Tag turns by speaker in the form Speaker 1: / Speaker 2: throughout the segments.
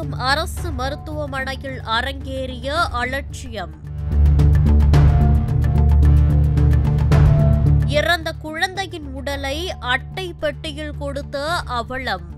Speaker 1: கீழ்ப்பாக்கம் அரசு மருத்துவமனையில் அரங்கேறிய அலட்சியம் இறந்த குழந்தையின் உடலை அட்டை பெட்டியில் கொடுத்த அவலம்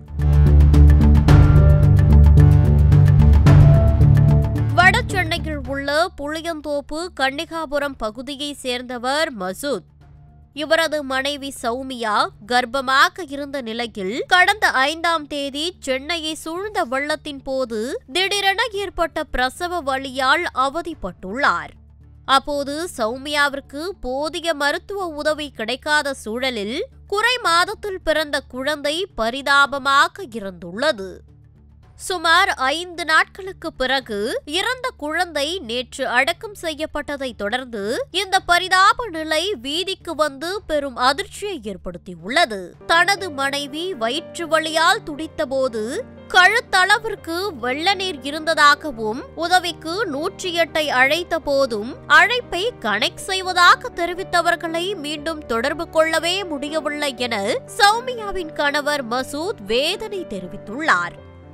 Speaker 1: வட சென்னையில் உள்ள புளியந்தோப்பு கன்னிகாபுரம் பகுதியைச் சேர்ந்தவர் மசூத் இவரது மனைவி சௌமியா கர்ப்பமாக இருந்த நிலையில் கடந்த ஐந்தாம் தேதி சென்னையை சூழ்ந்த வெள்ளத்தின் போது திடீரென ஏற்பட்ட பிரசவ வலியால் அவதிப்பட்டுள்ளார் அப்போது சௌமியாவிற்கு போதிய மருத்துவ உதவி கிடைக்காத சூழலில் குறை மாதத்தில் பிறந்த குழந்தை பரிதாபமாக இறந்துள்ளது சுமார் ஐந்து நாட்களுக்கு பிறகு இறந்த குழந்தை நேற்று அடக்கம் செய்யப்பட்டதை தொடர்ந்து இந்த பரிதாப நிலை வீதிக்கு வந்து பெரும் அதிர்ச்சியை ஏற்படுத்தியுள்ளது தனது மனைவி வயிற்று வலியால் துடித்தபோது கழுத்தளவிற்கு வெள்ள நீர் இருந்ததாகவும் உதவிக்கு நூற்றி எட்டை அழைத்த போதும் அழைப்பை கனெக்ட் செய்வதாக தெரிவித்தவர்களை மீண்டும் தொடர்பு கொள்ளவே முடியவில்லை என சௌமியாவின் கணவர் மசூத் வேதனை தெரிவித்துள்ளார்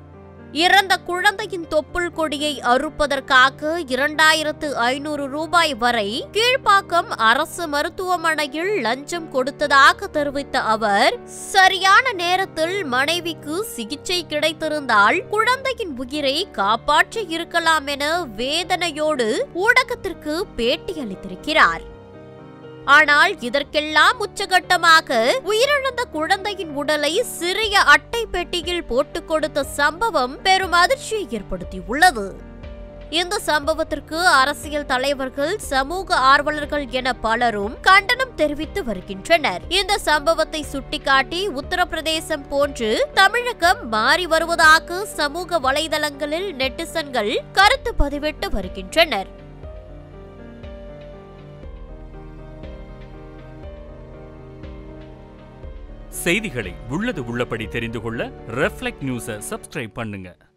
Speaker 1: இறந்த குழந்தையின் தொப்புள் கொடியை அறுப்பதற்காக இரண்டாயிரத்து ஐநூறு ரூபாய் வரை கீழ்ப்பாக்கம் அரசு மருத்துவமனையில் லஞ்சம் கொடுத்ததாக தெரிவித்த அவர் சரியான நேரத்தில் மனைவிக்கு சிகிச்சை கிடைத்திருந்தால் குழந்தையின் உயிரை காப்பாற்றி இருக்கலாம் என வேதனையோடு ஊடகத்திற்கு பேட்டியளித்திருக்கிறார் ஆனால் இதற்கெல்லாம் உச்சகட்டமாக உயிரிழந்த குழந்தையின் உடலை சிறிய அட்டை பெட்டியில் போட்டுக் கொடுத்த சம்பவம் பெரும் அதிர்ச்சியை ஏற்படுத்தியுள்ளது இந்த சம்பவத்திற்கு அரசியல் தலைவர்கள் சமூக ஆர்வலர்கள் என பலரும் கண்டனம் தெரிவித்து வருகின்றனர் இந்த சம்பவத்தை சுட்டிக்காட்டி உத்தரப்பிரதேசம் போன்று தமிழகம் மாறி வருவதாக சமூக வலைதளங்களில் நெட்டிசன்கள் கருத்து பதிவிட்டு வருகின்றனர்
Speaker 2: செய்திகளை உள்ளது உள்ளபடி தெரிந்து கொள்ள ரெஃப்ளெக்ட் நியூஸை சப்ஸ்கிரைப் பண்ணுங்க